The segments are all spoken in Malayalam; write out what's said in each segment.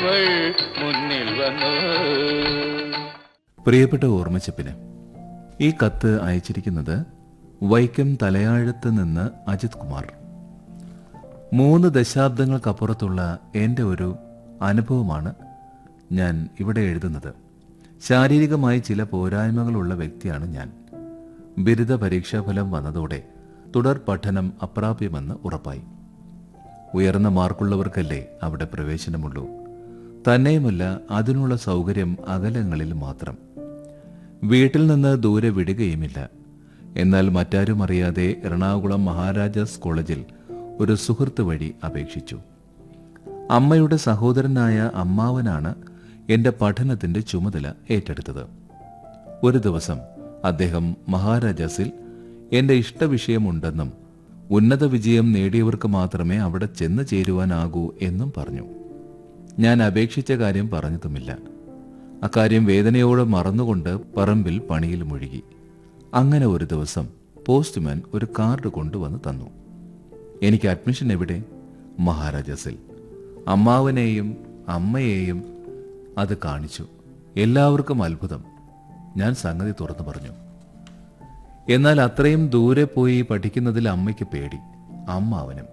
അവൾ മുന്നിൽ വന്നു പ്രിയപ്പെട്ട ഓർമ്മച്ചപ്പിന് ഈ കത്ത് അയച്ചിരിക്കുന്നത് വൈക്കം തലയാഴത്ത് നിന്ന് അജിത് കുമാർ മൂന്ന് ദശാബ്ദങ്ങൾക്കപ്പുറത്തുള്ള എൻ്റെ ഒരു അനുഭവമാണ് ഞാൻ ഇവിടെ എഴുതുന്നത് ശാരീരികമായി ചില പോരായ്മകളുള്ള വ്യക്തിയാണ് ഞാൻ ബിരുദ പരീക്ഷാഫലം വന്നതോടെ തുടർ പഠനം അപ്രാപ്യമെന്ന് ഉറപ്പായി ഉയർന്ന മാർക്കുള്ളവർക്കല്ലേ അവിടെ പ്രവേശനമുള്ളൂ തന്നെയുമല്ല അതിനുള്ള സൗകര്യം അകലങ്ങളിൽ മാത്രം വീട്ടിൽ നിന്ന് ദൂരെ വിടുകയുമില്ല എന്നാൽ മറ്റാരും അറിയാതെ എറണാകുളം മഹാരാജാസ് കോളേജിൽ ഒരു സുഹൃത്ത് വഴി അപേക്ഷിച്ചു അമ്മയുടെ സഹോദരനായ അമ്മാവനാണ് എന്റെ പഠനത്തിന്റെ ചുമതല ഏറ്റെടുത്തത് ഒരു ദിവസം അദ്ദേഹം മഹാരാജാസിൽ എന്റെ ഇഷ്ടവിഷയമുണ്ടെന്നും ഉന്നത വിജയം നേടിയവർക്ക് മാത്രമേ അവിടെ ചെന്ന് ചേരുവാനാകൂ എന്നും പറഞ്ഞു ഞാൻ അപേക്ഷിച്ച കാര്യം പറഞ്ഞതുമില്ല അക്കാര്യം വേദനയോടെ മറന്നുകൊണ്ട് പറമ്പിൽ പണിയിൽ മുഴുകി അങ്ങനെ ഒരു ദിവസം പോസ്റ്റ്മാൻ ഒരു കാർഡ് കൊണ്ടുവന്ന് തന്നു എനിക്ക് അഡ്മിഷൻ എവിടെ മഹാരാജാസിൽ അമ്മാവനെയും അമ്മയെയും അത് കാണിച്ചു എല്ലാവർക്കും അത്ഭുതം ഞാൻ സംഗതി തുറന്നു പറഞ്ഞു എന്നാൽ അത്രയും ദൂരെ പോയി പഠിക്കുന്നതിൽ അമ്മയ്ക്ക് പേടി അമ്മാവനും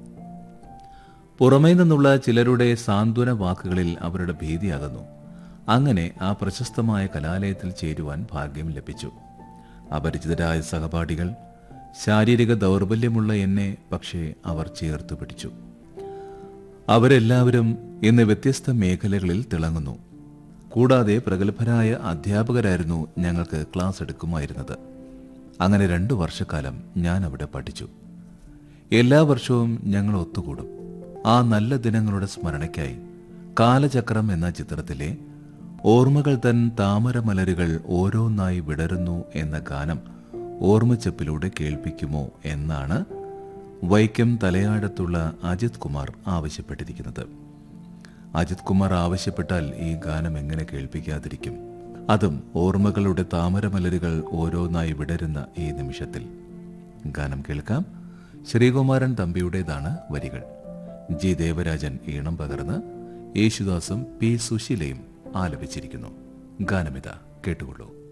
പുറമേ നിന്നുള്ള ചിലരുടെ സാന്ത്വന വാക്കുകളിൽ അവരുടെ ഭീതിയാകുന്നു അങ്ങനെ ആ പ്രശസ്തമായ കലാലയത്തിൽ ചേരുവാൻ ഭാഗ്യം ലഭിച്ചു അപരിചിതരായ സഹപാഠികൾ ശാരീരിക ദൗർബല്യമുള്ള എന്നെ പക്ഷേ അവർ ചേർത്ത് പിടിച്ചു അവരെല്ലാവരും ഇന്ന് വ്യത്യസ്ത മേഖലകളിൽ തിളങ്ങുന്നു കൂടാതെ പ്രഗത്ഭരായ അധ്യാപകരായിരുന്നു ഞങ്ങൾക്ക് ക്ലാസ് എടുക്കുമായിരുന്നത് അങ്ങനെ രണ്ടു വർഷക്കാലം ഞാൻ അവിടെ പഠിച്ചു എല്ലാ വർഷവും ഞങ്ങൾ ഒത്തുകൂടും ആ നല്ല ദിനങ്ങളുടെ സ്മരണയ്ക്കായി കാലചക്രം എന്ന ചിത്രത്തിലെ ഓർമ്മകൾ തൻ താമരമലരുകൾ ഓരോന്നായി വിടരുന്നു എന്ന ഗാനം ഓർമ്മച്ചപ്പിലൂടെ കേൾപ്പിക്കുമോ എന്നാണ് വൈക്കം തലയാടത്തുള്ള അജിത് കുമാർ ആവശ്യപ്പെട്ടിരിക്കുന്നത് അജിത് കുമാർ ആവശ്യപ്പെട്ടാൽ ഈ ഗാനം എങ്ങനെ കേൾപ്പിക്കാതിരിക്കും അതും ഓർമ്മകളുടെ താമരമലരുകൾ ഓരോന്നായി വിടരുന്ന ഈ നിമിഷത്തിൽ ഗാനം കേൾക്കാം ശ്രീകുമാരൻ തമ്പിയുടേതാണ് വരികൾ ജി ദേവരാജൻ ഈണം പകർന്ന് യേശുദാസും പി സുശീലയും ആലപിച്ചിരിക്കുന്നു ഗാനമിത കേട്ടുകൊള്ളൂ